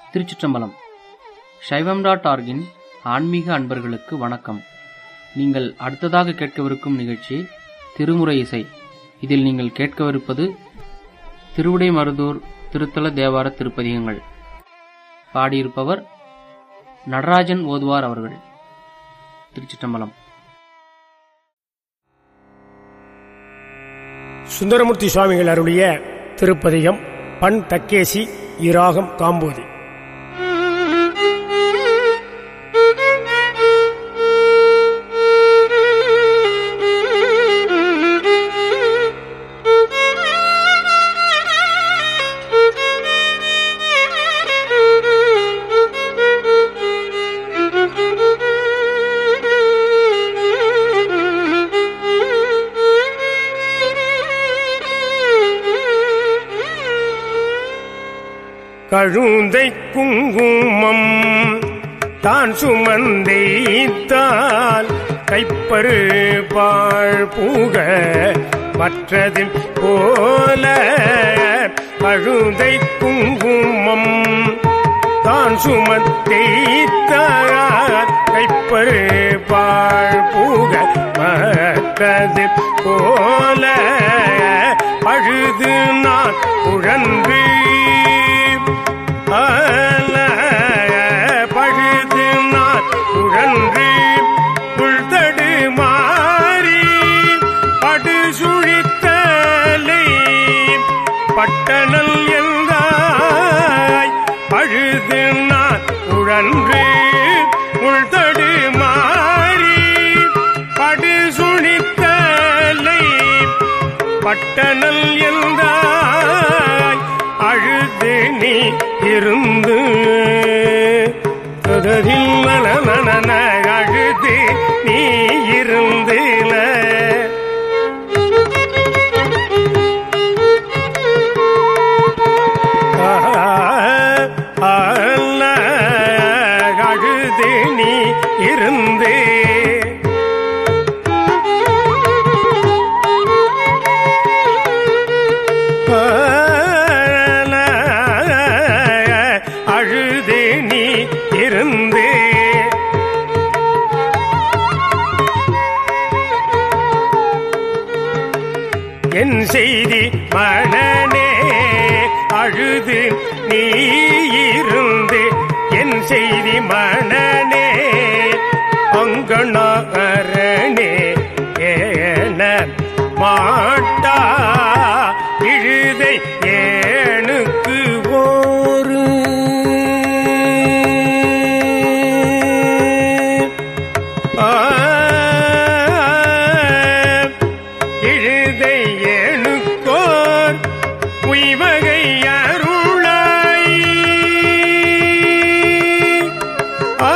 திருச்சிற்றம்பலம் சைவம் டாட் ஆர்கின் ஆன்மீக அன்பர்களுக்கு வணக்கம் நீங்கள் அடுத்ததாக கேட்கவிருக்கும் நிகழ்ச்சி திருமுறை இசை இதில் நீங்கள் கேட்கவிருப்பது திருவிடை மருதூர் திருத்தல தேவார திருப்பதிகங்கள் பாடியிருப்பவர் நடராஜன் ஓதுவார் அவர்கள் திருச்சிற்றம்பலம் சுந்தரமூர்த்தி சுவாமிகள் அருளிய திருப்பதிகம் பண் தக்கேசி இராகம் காம்போதி கழுந்தை குங்குமம் தான் சுமந்தைத்தால் கைப்பரு பாழ் பூக மற்றதின் போல கழுந்தை குங்குமம் தான் சுமந்தைத்தால் கைப்பரு பாழ் பூக மற்றதின் போல அழுது நான் உழன்று ஆல பழுது நான் உழன்று புல்தடு மாறி படு சுழித்தலை பட்டணல் எந்தாய் பழுது நான் உழன்று உள்தடு மாறி படு சுழித்தலை பட்டணல் எந்தாய் அழுது நீ இருந்து தொடரில் மனமன அழுது நீ இருந்து அழுது நீ இருந்து அழுது நீ இருந்து என் செய்தி மனநே அழுது நீ இருந்து என் செய்தி மனநே அங்கணாரணே ஏன மாட்டா இழுதை ஏனுக்கு ஓரு ஆ, இழுதை ஏனுக்கோர் உய்வகை அருளாய் ஆ,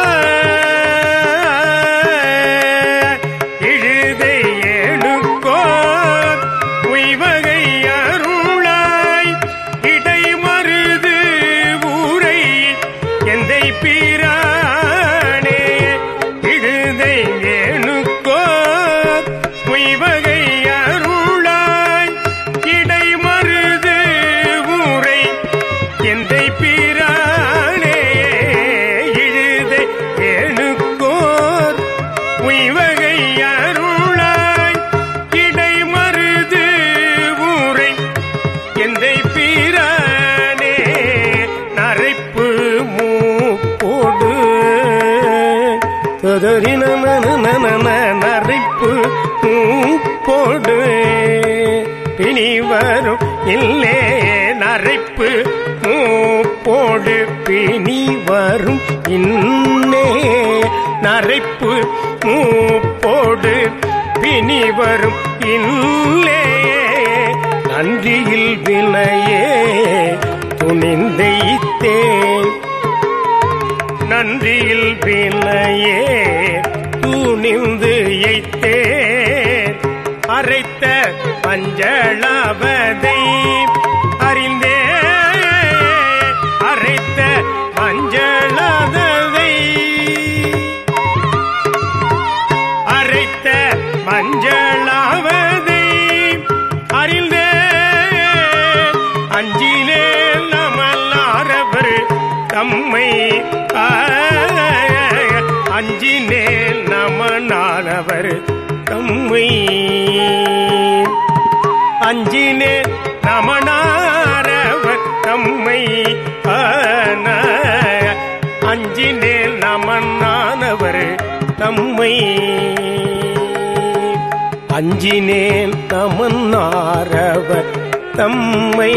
இழுதை ஏனுக்கோர் உய்வகை அருளாய் இடை மருது ஊரை எந்தை பீரானே இழுதை ஏனுக்கோ உய்வகை அருளாய் இடை மருது ஊரை எந்தை பீரானே இழுதை ஏனுக்கோர் உய்வகை அருளாய் இடை மருது ஊரை எந்தை பீரானே நரைப்பு மூப்போடு தொடரின நரைப்பு மூப்போடு பிணி வரும் இல்லே நரைப்பு மூப்போடு பிணி வரும் இன்னே நரைப்பு மூப்போடு பிணி வரும் இல்லே நன்றியில் வினையே துணிந்தைத்தே நன்றியில் வினையே துணிந்து எய்த்தே அரைத்த பஞ்சளவதை அறிந்தே அரைத்த மஞ்சளதை அரைத்த மஞ்சளாவதை அறிந்தே அஞ்சிலே நமல்லாரவர் தம்மை அஞ்சினேல் நமனானவர் தம்மை அஞ்சினேல் நமனாரவர் தம்மை ஆன அஞ்சினேல் நமனானவர் தம்மை அஞ்சினேன் நமன்னாரவர் தம்மை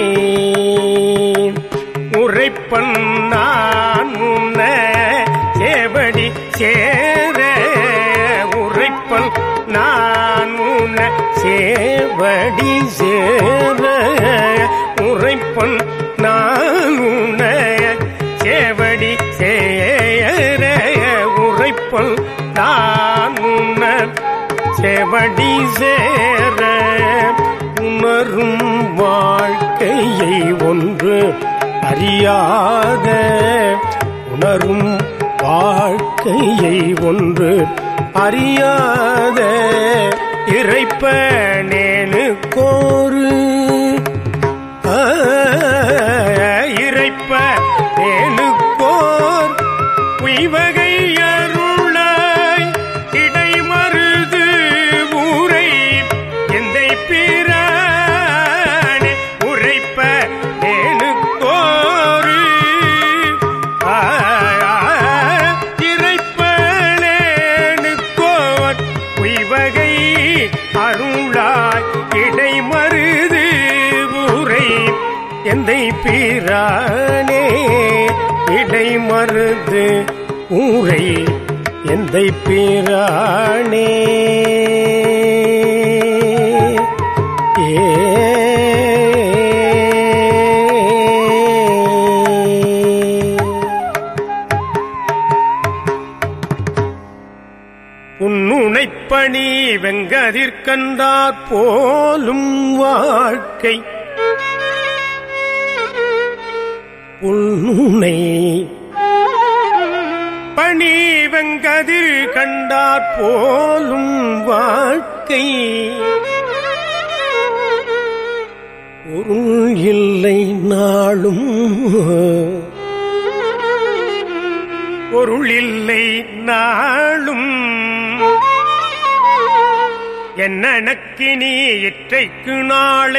உரைப்பன் நான் உன்ன சேவடி சேர உரைப்பன் நான் உன்ன சேவடி சேர உரைப்பன் நான் உன்ன சேவடி சேர உரைப்பன் நான் உன்ன செவடி சேர உணரும் வாழ்க்கையை ஒன்று அறியாத உணரும் வாழ்க்கையை ஒன்று அறியாத இறைப்பனேனு கோரு இறைப்ப ஏனு கோர் உய்வகை அருளாய் இடைமருது ஊரை எந்தை பிரானே உரைப்ப ஏனு கோரு இறைப்பனேனு கோர் உய்வகை அருளாய் இடைமருது ஊரை எந்தை பிரானே இடைமருது ஊரை எந்தை பிரானே உன்னுணைப்பணி வெங்கதிர்கண்டார் போலும் வாழ்க்கை உன்னுனை பணி வெங்கதிர் கண்டார் போலும் வாழ்க்கை பொருள் இல்லை நாளும் பொருள் இல்லை நாளும் என்னனக்கு நீ இற்றைக்கு நாளை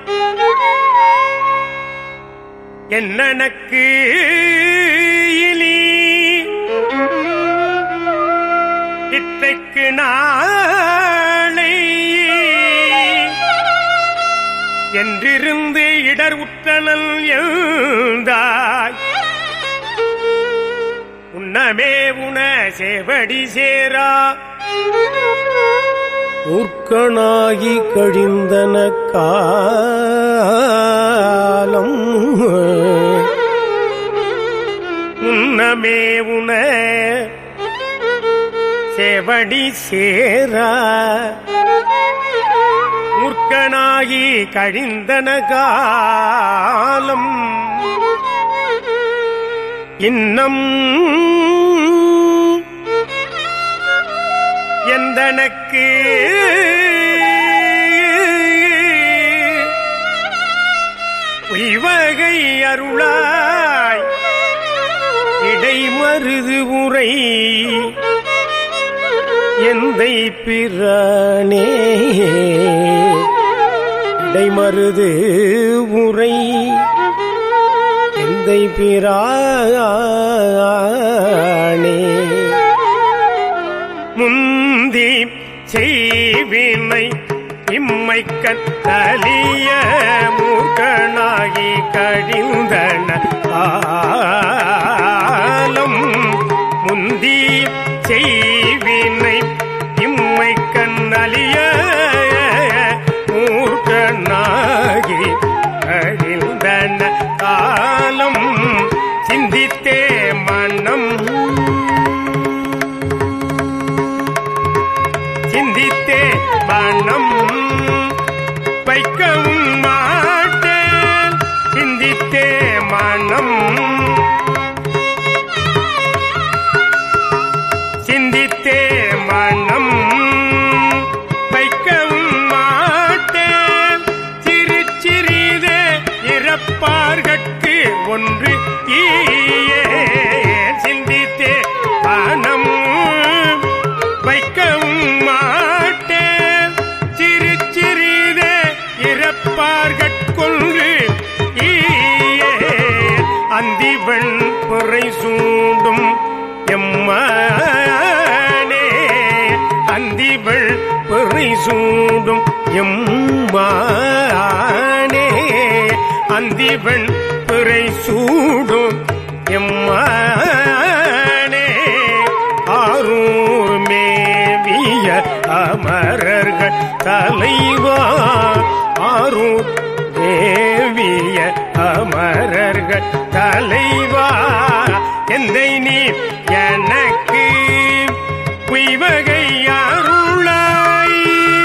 என்னனக்கு இலி இற்றைக்கு நாளை என்றிருந்து இடர் உற்றனல் எழுந்தாய் உன்னமே உன சேவடி சேரா ஊர்க்கனாகி கழிந்தன காலம் உன்னமே உன சேவடி சேரா மூர்க்கனாகி கழிந்தன காலம் இன்னம் எந்தனக்கு உய்வகை அருளாய் இடைமருது உரை எந்தை பிரானே இடைமருது உரை எந்தை பிரானே முந்தி செய்வினை இம்மை கத்தலிய மூர்க்கனாகி கழிந்தன ஆலம் முந்தி செய்வினை இம்மை கண்ணலிய மூர்க்கனாகி கழிந்தன காலம் சிந்தித்தே மனம் சிந்தித்தே மனம் வைக்கவும் மாட்டேன் சிந்தித்தே மனம் சிந்தித்தே மனம் வைக்கவும் மாட்டேன் சிறு சிறிதே இறப்பார்கட்கு ஒன்று சிந்தித்தே பணம் வைக்கவும் மாட்டேன் சிறு சிறிதே இறப்பார்கட்கொன்று ஈயே அந்திவன் பொறை சூடும் எம்மானே அந்திவள் பொறை சூடும் எம்மானே அந்திவன் பிறை சூடும் எம்மானே ஆரூர் மேவிய அமரர்கள் தலைவா ஆரூர் மேவிய அமரர்கள் தலைவா எந்தை நீ எனக்கு குய்வகை அருளாய்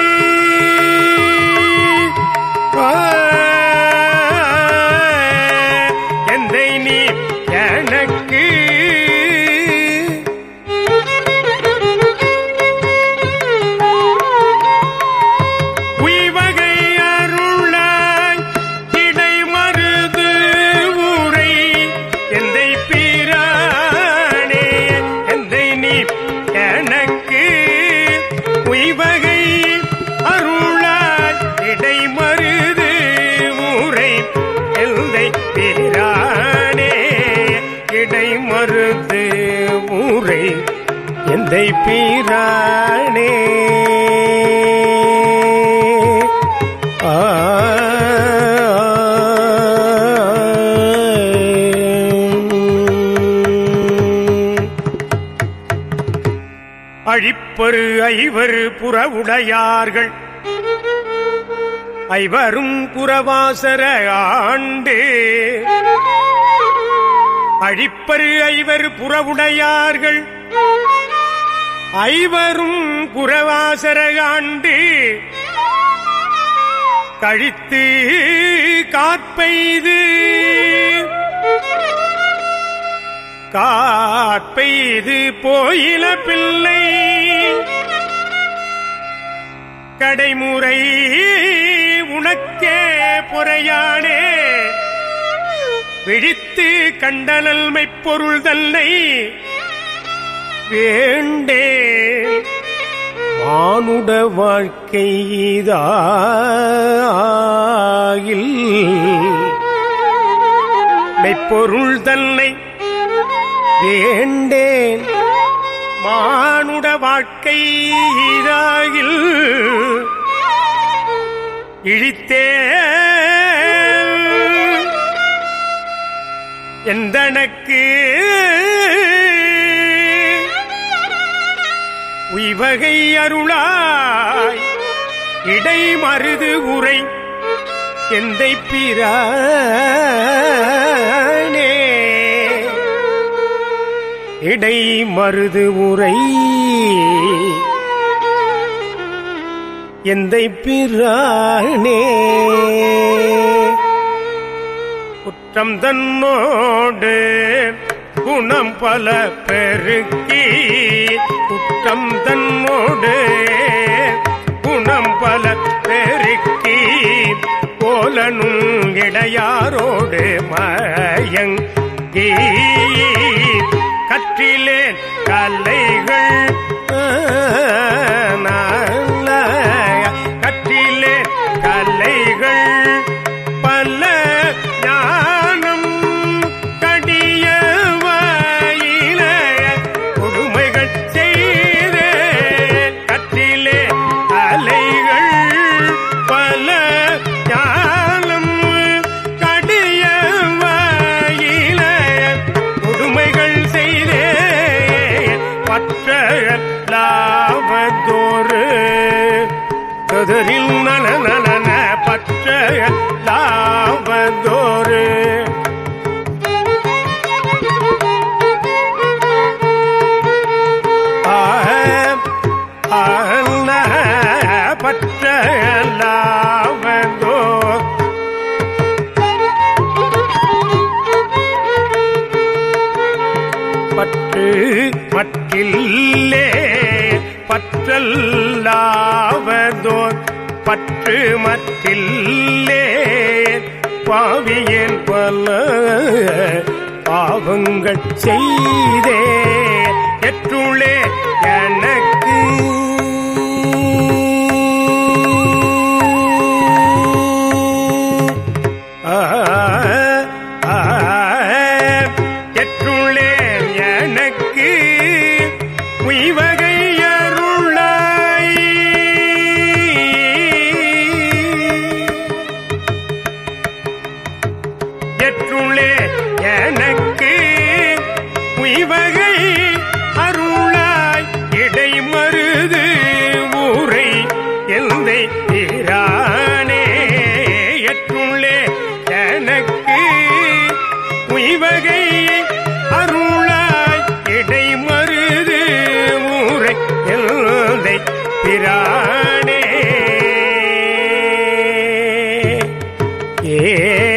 எந்தை நீ எனக்கு உய்வகை அருளாய் இடை மருது ஊரை எந்தை பீரானே எந்தை நீ எனக்கு உய்வகை அருளாய் இடை மருது ஊரை எந்தை பீரானே இடை மருது ஊரை எந்தை பீரானே ஆ அழிப்பரு ஐவர் புறவுடையார்கள் ஐவரும் புறவாசர ஆண்டு அழிப்பரு ஐவர் புறவுடையார்கள் ஐவரும் புறவாசர ஆண்டு கழித்து காற்பெய்து காற்பெய்து போயில பிள்ளை கடைமுறை உனக்கே பொறையானே விழித்து கண்டனல்மை பொருள் தன்னை வேண்டே மானுட வாழ்க்கை இதாகில் மெய்ப்பொருள் தன்னை வேண்டேன் மானுட வாழ்க்கை இதாகில் இழித்தே எந்தனக்கு உய்வகை அருளாய் இடை மருது உரை எந்தை பிரானே இடை மருது உரை எந்தை பிரானே குற்றம் தன்னோடு குணம் பல பெருக்கி குற்றம் தன்னோடு குணம் பல பெருக்கி போலனும் இடையாரோடு மயங்கி கற்றிலேன் கலைகள் நல்ல கற்றிலே கலைகள் பல ஞானம் கடிய வாயில கொடுமைகள் செய்தே கற்றிலே அலைகள் பல ஞானம் கடிய வாயில கொடுமைகள் செய்தே பற்ற லாவதோறு கதரில் நன நன பற்ற லாவதோறு பற்ற லாவதோர் பற்று மற்றில்லே பற்றல்லாவதோர் பற்று மற்றில்லே பாவியேன் பல பாவங்கள் செய்தே எற்றுளே எனக்கு ஆ, ஆ, எற்றுளே எனக்கு உய்வகை அருளாய் எற்றுளே எனக்கு உய்வகை அருளாய் இடை மருது ஊரை எந்தை தீரானே எற்றுள்ளே எனக்கு உய்வகை அருளாய் இடை மருது ஊரை எந்தை பிரானே ஏ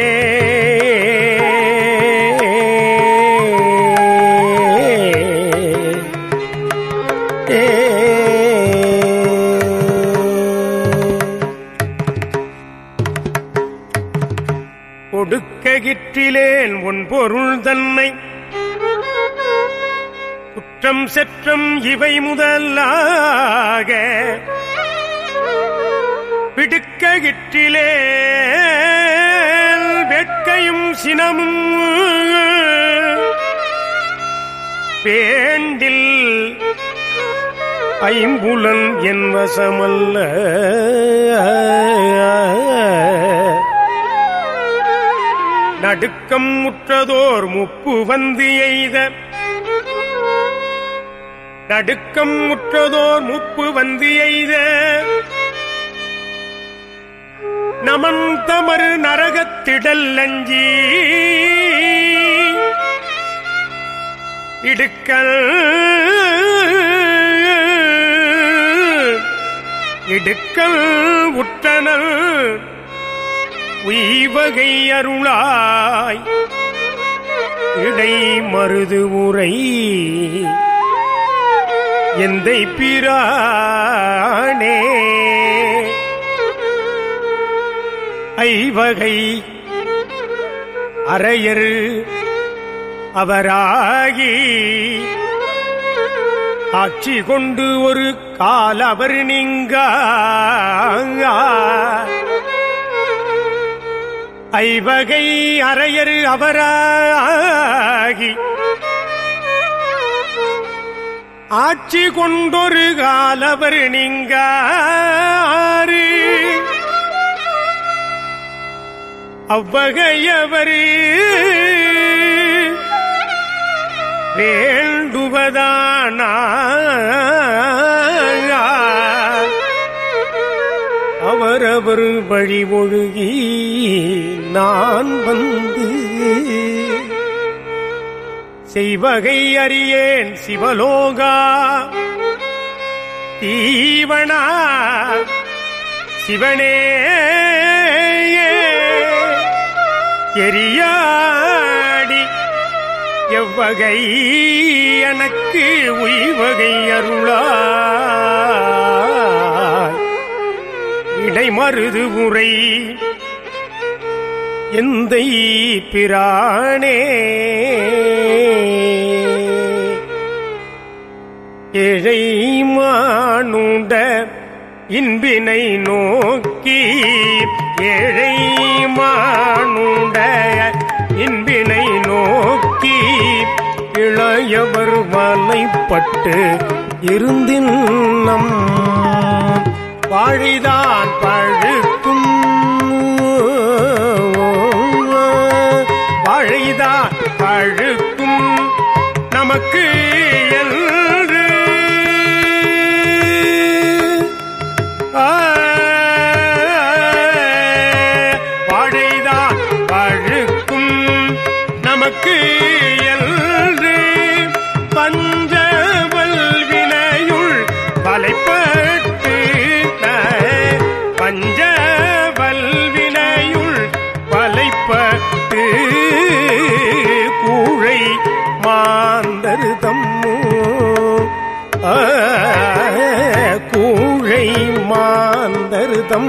கொடுக்ககிற்றிலேன் உன் பொருள் தன்னை குற்றம் செற்றம் இவை முதலாக பிடுக்ககிற்றிலே வெட்கையும் சினமும் வேண்டில் ஐம்புலன் என் வசமல்ல நடுக்கம் முற்றதோர் முப்பு வந்து எய்த நடுக்கம் முற்றதோர் முப்பு வந்து எய்த நமன் தமறு நரகத்திடல் அஞ்சி இடுக்கல் இடுக்கல் உற்றனல் உய்வகை அருளாய் இடை மருது உரை எந்தை பிரானே ஐவகை அரையர் அவராகி ஆட்சி கொண்டு ஒரு கால் அவர் நீங்க ஐவகை அரையர் அவராகி ஆட்சி கொண்டொரு காலவர் நீங்காறு அவ்வகையவர் வேண்டுவதானா அவரவர் வழி ஒழுகி நான் வந்து செய்வகை அறியேன் சிவலோகா தீவனா சிவனே எரியாடி எவ்வகை எனக்கு உய்வகை அருளாய் இடைமருது உரை எந்தை பிரானே ஏழை மானுட இன்பினை நோக்கி ஏழை மானுட இன்பினை நோக்கி இளையவர் வலைப்பட்டு இருந்தின் நம் வாழிதான் பழுக்கும் வாழைதான் பழுக்கும் நமக்கு என்று ஆ, வாழைதான் பழுக்கும் நமக்கு என்று பஞ்சவல் வினையுள் வலைப்பட்டு பஞ்சவல் வினையுள் வலைப்பட்டு கூழை மாந்தரு தம்மோ ஆ, கூழை மாந்தருதம்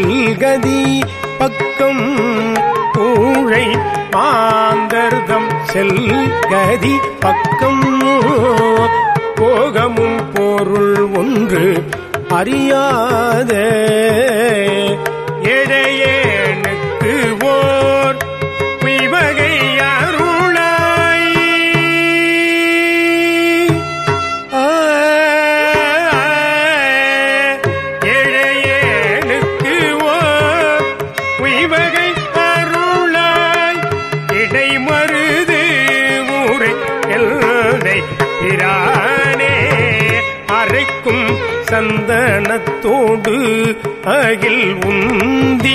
செல்கதி பக்கம் கூழை மாந்தர்தம் செல்கதி பக்கம் போகமும் பொருள் ஒன்று அறியாத எடையேனுக்கு ஓர் உய்வகை அருளாய் எழையேனுக்கு ஓர் உய்வகை அருளாய் இடைமருது ஊரை எல்லை பிரானே அரைக்கும் சந்தனத்தோடு அகில் உந்தி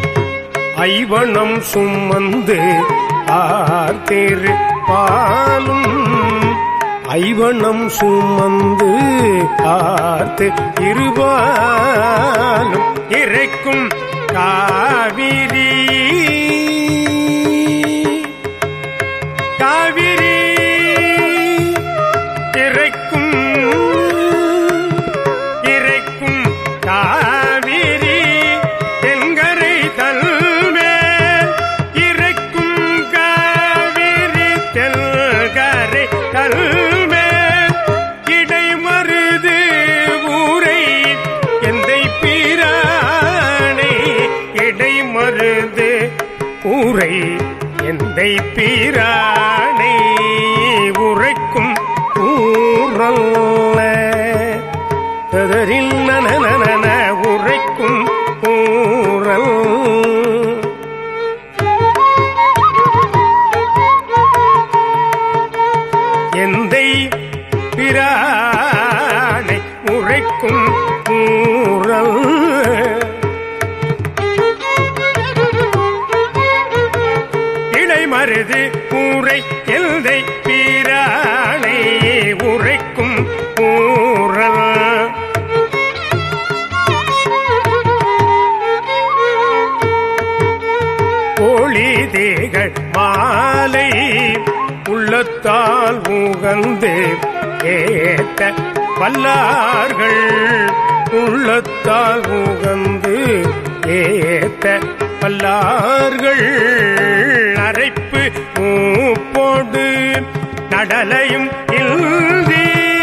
ஐவனம் சுமந்து ஆர்த்திரு பாலும் ஐவனம் சுமந்து ஆர்த்து இருபாலும் இறைக்கும் காவிரி காவிரி இறைக்கும் இறைக்கும் காவிரி தென்கரை தல்மேல் இறைக்கும் காவிரி தென்கரை தல்மேல் இடைமருது ஊரை எந்தை பீரானை இடைமருது ஊரை எந்தை பீரானை உரைக்கும் ஊரல்ல ததரில் நனநன உரைக்கும் ஊரல் எந்தை பிரானை உரைக்கும் ஊரல் இடைமருது ஊரை எந்தை பிரானை உரைக்கும் ஊரல் ஒளி தேகள் மாலை உள்ளத்தால் உகந்து ஏத்த வல்லார்கள் உள்ளத்தால் உகந்து ஏத்த வல்லார்கள் அரைப்பு மூப்போடு நடலையும் இல்தி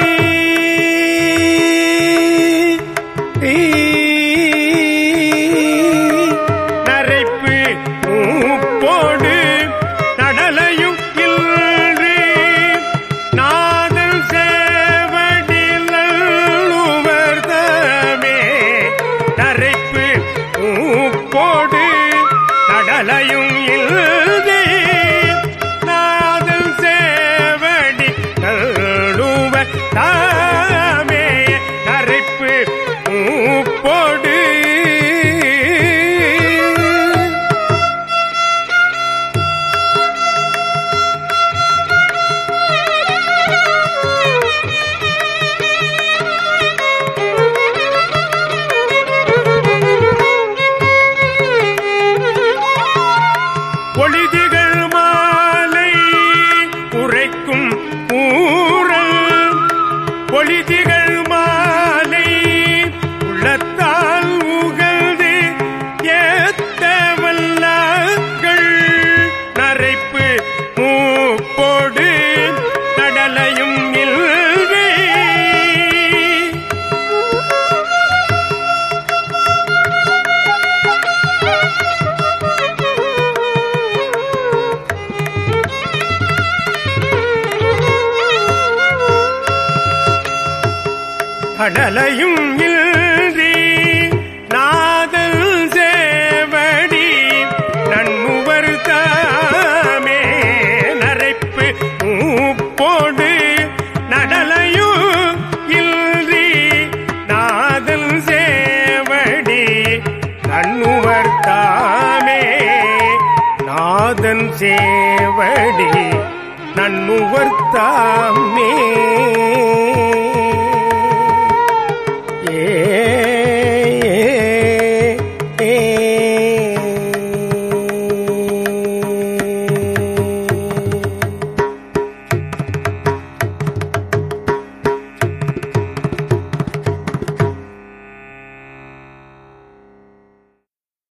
நரைப்பு மூப்போடு நடலையும் இல்றி நாதல் சேவடில் உவர்தமே நரைப்பு மூப்போடு நடலையும் இல்றி நாதல் சேவடி நல்லுவ தாமே நரைப்பு மூப்போடு பொழிதிகள் மாலை உரைக்கும் ஊரல் பொழிதிகள் மாலை உள்ளத்தால் உகழ்ந்து ஏத்த வல்லார்கள் நரைப்பு மூப்போடு கடலையும் இல்வே கடலையும் இல்றி நாதல் சேவடி நன்முவர் தாமே நரைப்பு மூப்போடு நடலையும் இல்றி நாதல் சேவடி நன்னுவர் தாமே நாதன் சேவடி நன்னுவர் தாமே